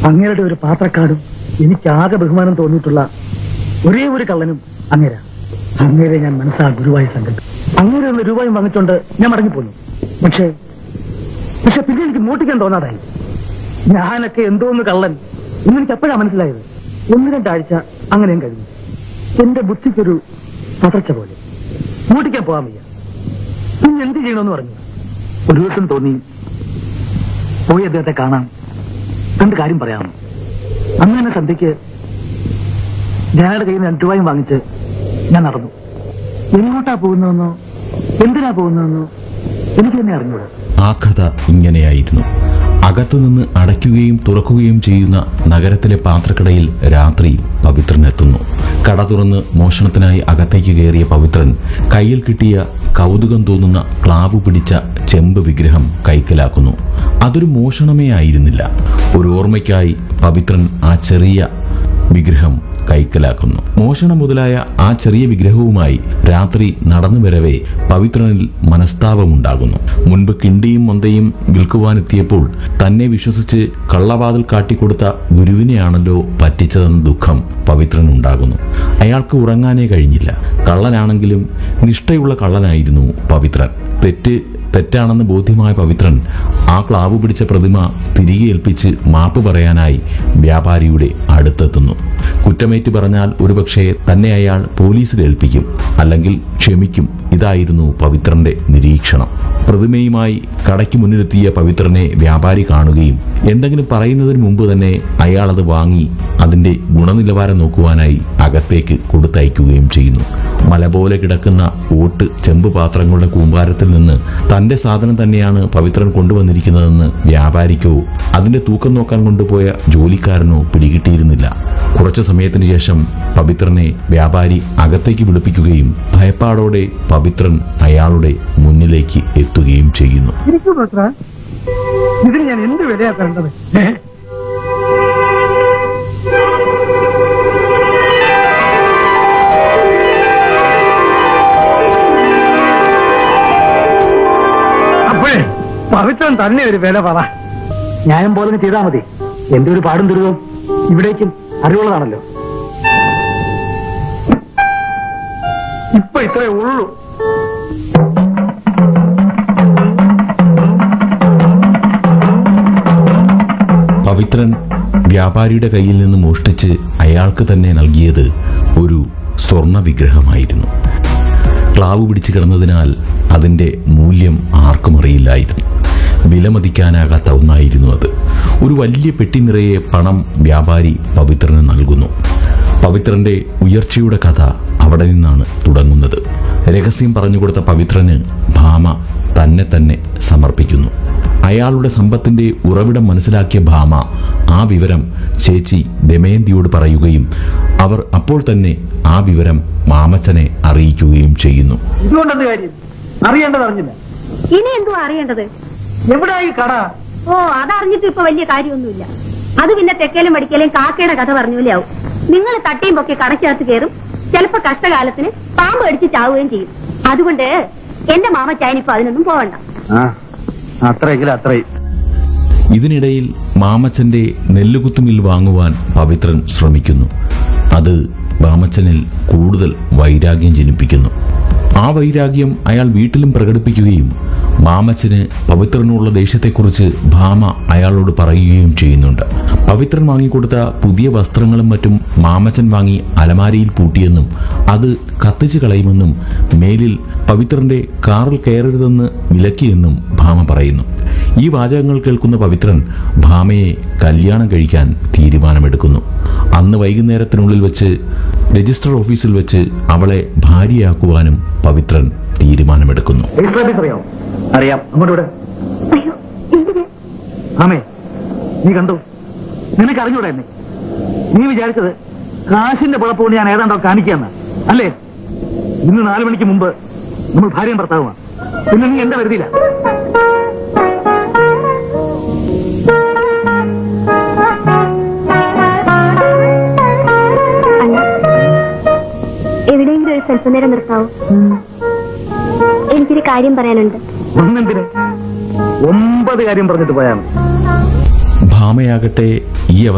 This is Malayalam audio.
അങ്ങയുടെ ഒരു പാത്രക്കാടും എനിക്ക് ആകെ ബഹുമാനം തോന്നിയിട്ടുള്ള ഒരേ ഒരു കള്ളനും അങ്ങേര അങ്ങേരെ ഞാൻ മനസ്സാ ഗുരുവായി സങ്കല്പം അങ്ങേരെ ഒന്ന് രൂപയും വാങ്ങിച്ചോണ്ട് ഞാൻ മടങ്ങിപ്പോന്നു പക്ഷേ പക്ഷെ പിന്നെ എനിക്ക് മോട്ടിക്കാൻ തോന്നാതായി ഞാനൊക്കെ എന്തോന്ന് കള്ളൻ എന്നെനിക്ക് എപ്പോഴാ മനസ്സിലായത് ഒന്ന് രണ്ടാഴ്ച അങ്ങനെയും കഴിഞ്ഞു എന്റെ ബുദ്ധിക്കൊരു പതർച്ച പോലെ മോട്ടിക്കാൻ പോകാൻ വയ്യ ഇനി എന്ത് ചെയ്യണമെന്ന് പറഞ്ഞു ഒരു ദിവസം തോന്നി പോയി അദ്ദേഹത്തെ കാണാം കണ്ട് കാര്യം പറയാമോ അന്ന് തന്നെ സന്ധ്യക്ക് ജനയുടെ കയ്യിൽ നിന്ന് രണ്ട് രൂപയും വാങ്ങിച്ച് ഞാൻ നടന്നു എങ്ങോട്ടാ പോകുന്നതെന്നോ എന്തിനാ പോകുന്നതെന്നോ എനിക്ക് തന്നെ അറിഞ്ഞൂടാ ആ കഥ ഇങ്ങനെയായിരുന്നു അകത്തുനിന്ന് അടയ്ക്കുകയും തുറക്കുകയും ചെയ്യുന്ന നഗരത്തിലെ പാത്രക്കടയിൽ രാത്രി പവിത്രൻ എത്തുന്നു കട തുറന്ന് മോഷണത്തിനായി അകത്തേക്ക് കയറിയ പവിത്രൻ കയ്യിൽ കിട്ടിയ കൗതുകം തോന്നുന്ന ക്ലാവ് പിടിച്ച ചെമ്പ് വിഗ്രഹം കൈക്കലാക്കുന്നു അതൊരു മോഷണമേ ആയിരുന്നില്ല ഒരു ഓർമ്മയ്ക്കായി പവിത്രൻ ആ ചെറിയ വിഗ്രഹം കൈക്കലാക്കുന്നു മോഷണം മുതലായ ആ ചെറിയ വിഗ്രഹവുമായി രാത്രി നടന്നു വരവേ പവിത്രനിൽ മനസ്താപമുണ്ടാകുന്നു മുൻപ് കിണ്ടിയും മൊന്തയും വിൽക്കുവാനെത്തിയപ്പോൾ തന്നെ വിശ്വസിച്ച് കള്ളവാതിൽ കാട്ടിക്കൊടുത്ത ഗുരുവിനെയാണല്ലോ പറ്റിച്ചതെന്ന ദുഃഖം പവിത്രനുണ്ടാകുന്നു അയാൾക്ക് ഉറങ്ങാനേ കഴിഞ്ഞില്ല കള്ളനാണെങ്കിലും നിഷ്ഠയുള്ള കള്ളനായിരുന്നു പവിത്രൻ തെറ്റ് തെറ്റാണെന്ന് ബോധ്യമായ പവിത്രൻ ആ ക്ലാവ് പിടിച്ച പ്രതിമ തിരികെ ഏൽപ്പിച്ച് മാപ്പ് പറയാനായി വ്യാപാരിയുടെ അടുത്തെത്തുന്നു കുറ്റമേറ്റ് പറഞ്ഞാൽ ഒരുപക്ഷെ തന്നെ അയാൾ പോലീസിൽ ഏൽപ്പിക്കും അല്ലെങ്കിൽ ക്ഷമിക്കും ഇതായിരുന്നു പവിത്രന്റെ നിരീക്ഷണം പ്രതിമയുമായി കടയ്ക്ക് മുന്നിലെത്തിയ പവിത്രനെ വ്യാപാരി കാണുകയും എന്തെങ്കിലും പറയുന്നതിന് മുമ്പ് തന്നെ അയാൾ അത് വാങ്ങി അതിന്റെ ഗുണനിലവാരം നോക്കുവാനായി അകത്തേക്ക് കൊടുത്തയക്കുകയും ചെയ്യുന്നു മല പോലെ കിടക്കുന്ന ഓട്ട് ചെമ്പ് പാത്രങ്ങളുടെ കൂമ്പാരത്തിൽ നിന്ന് തന്റെ സാധനം തന്നെയാണ് പവിത്രൻ കൊണ്ടുവന്നിരിക്കുന്നതെന്ന് വ്യാപാരിക്കോ അതിന്റെ തൂക്കം നോക്കാൻ കൊണ്ടുപോയ ജോലിക്കാരനോ പിടികിട്ടിയിരുന്നില്ല കുറച്ചു സമയത്തിന് ശേഷം പവിത്രനെ വ്യാപാരി അകത്തേക്ക് വിളിപ്പിക്കുകയും ഭയപ്പാടോടെ പവിത്രൻ അയാളുടെ മുന്നിലേക്ക് എത്തുകയും ചെയ്യുന്നു ഇരിക്കൂ പത്ര ഇതിന് ഞാൻ എന്ത് വിലയാ തരേണ്ടത് ഏ? അപ്പോഴേ പവിത്രൻ തന്നെ ഒരു വില പറ ന്യായം പോലെ ചെയ്താൽ മതി എന്റെ ഒരു പാടും ദുരിതവും ഇവിടേക്കും അറിവുള്ളതാണല്ലോ ഇപ്പൊ ഇത്രേ ഉള്ളൂ പവിത്രൻ വ്യാപാരിയുടെ കയ്യിൽ നിന്ന് മോഷ്ടിച്ച് അയാൾക്ക് തന്നെ നൽകിയത് ഒരു സ്വർണ വിഗ്രഹമായിരുന്നു ക്ലാവ് പിടിച്ചു കിടന്നതിനാൽ അതിന്റെ മൂല്യം ആർക്കും അറിയില്ലായിരുന്നു വിലമതിക്കാനാകാത്ത ഒന്നായിരുന്നു അത് ഒരു വലിയ പെട്ടി നിറയെ പണം വ്യാപാരി പവിത്രന് നൽകുന്നു പവിത്രന്റെ ഉയർച്ചയുടെ കഥ അവിടെ നിന്നാണ് തുടങ്ങുന്നത് രഹസ്യം പറഞ്ഞുകൊടുത്ത പവിത്രന് ഭാമ തന്നെ തന്നെ സമർപ്പിക്കുന്നു അയാളുടെ സമ്പത്തിന്റെ ഉറവിടം മനസ്സിലാക്കിയ ഭാമ ആ വിവരം ചേച്ചി ദമയന്തിയോട് പറയുകയും അവർ അപ്പോൾ തന്നെ ആ വിവരം മാമച്ചനെ അറിയിക്കുകയും ചെയ്യുന്നു ഇതുകൊണ്ടെന്ത് കാര്യം അറിയേണ്ടത് അറിഞ്ഞില്ല ഇനി എന്തുവാ അറിയേണ്ടത് എവിടാ ഈ കട ഓ അതറിഞ്ഞിട്ട് ഇപ്പൊ വലിയ കാര്യമൊന്നുമില്ല അത് പിന്നെ തെക്കേലും മടിക്കലും കാക്കയുടെ കഥ പറഞ്ഞൂലേ ആവും നിങ്ങൾ തട്ടിയും പൊക്കി കടക്കകത്ത് കയറും ചിലപ്പോ കഷ്ടകാലത്തിന് പാമ്പ് അടിച്ച് ചാവുകയും ചെയ്യും അതുകൊണ്ട് എന്റെ മാമച്ചായനിപ്പോ അതിനൊന്നും പോവണ്ട അത്രയെങ്കിലും അത്രയും ഇതിനിടയിൽ മാമച്ചന്റെ നെല്ലുകുത്തുമിൽ വാങ്ങുവാൻ പവിത്രൻ ശ്രമിക്കുന്നു അത് മാമച്ചനിൽ കൂടുതൽ വൈരാഗ്യം ജനിപ്പിക്കുന്നു ആ വൈരാഗ്യം അയാൾ വീട്ടിലും പ്രകടിപ്പിക്കുകയും മാമച്ചന് പവിത്രനുള്ള ദേഷ്യത്തെക്കുറിച്ച് ഭാമ അയാളോട് പറയുകയും ചെയ്യുന്നുണ്ട് പവിത്രൻ വാങ്ങിക്കൊടുത്ത പുതിയ വസ്ത്രങ്ങളും മറ്റും മാമച്ചൻ വാങ്ങി അലമാരിയിൽ പൂട്ടിയെന്നും അത് കത്തിച്ചു കളയുമെന്നും മേലിൽ പവിത്രന്റെ കാറിൽ കയറരുതെന്ന് വിലക്കിയെന്നും ഭാമ പറയുന്നു ഈ വാചകങ്ങൾ കേൾക്കുന്ന പവിത്രൻ ഭാമയെ കല്യാണം കഴിക്കാൻ തീരുമാനമെടുക്കുന്നു അന്ന് വൈകുന്നേരത്തിനുള്ളിൽ വെച്ച് രജിസ്റ്റർ ഓഫീസിൽ വെച്ച് അവളെ ഭാര്യയാക്കുവാനും പവിത്രൻ തീരുമാനമെടുക്കുന്നു രജിസ്റ്റർ ഓഫീസ് അറിയാമോ അറിയാം അങ്ങോട്ട് ഇവിടെ അയ്യോ എന്തിന് ആമേ നീ കണ്ടു നിനക്ക് അറിഞ്ഞൂടെ എന്നെ നീ വിചാരിച്ചത് കാശിന്റെ കുഴപ്പമുണ്ട് ഞാൻ ഏതാണ്ടോ കാണിക്കാന്ന് അല്ലേ ഇന്ന് നാലു മണിക്ക് മുമ്പ് നമ്മൾ ഭാര്യയും ഭർത്താവുമാണ് പിന്നെ നീ എന്താ വരുതിയില്ല അല്ല എവിടെയെങ്കിലും ഒരു സ്വല്പനേരം നിർത്താവോ എനിക്കൊരു കാര്യം പറയാനുണ്ട് ഒന്നെന്തിന് ഒമ്പത് കാര്യം പറഞ്ഞിട്ട് പോയാൽ മതി ഭാമയാകട്ടെ ഈ അവ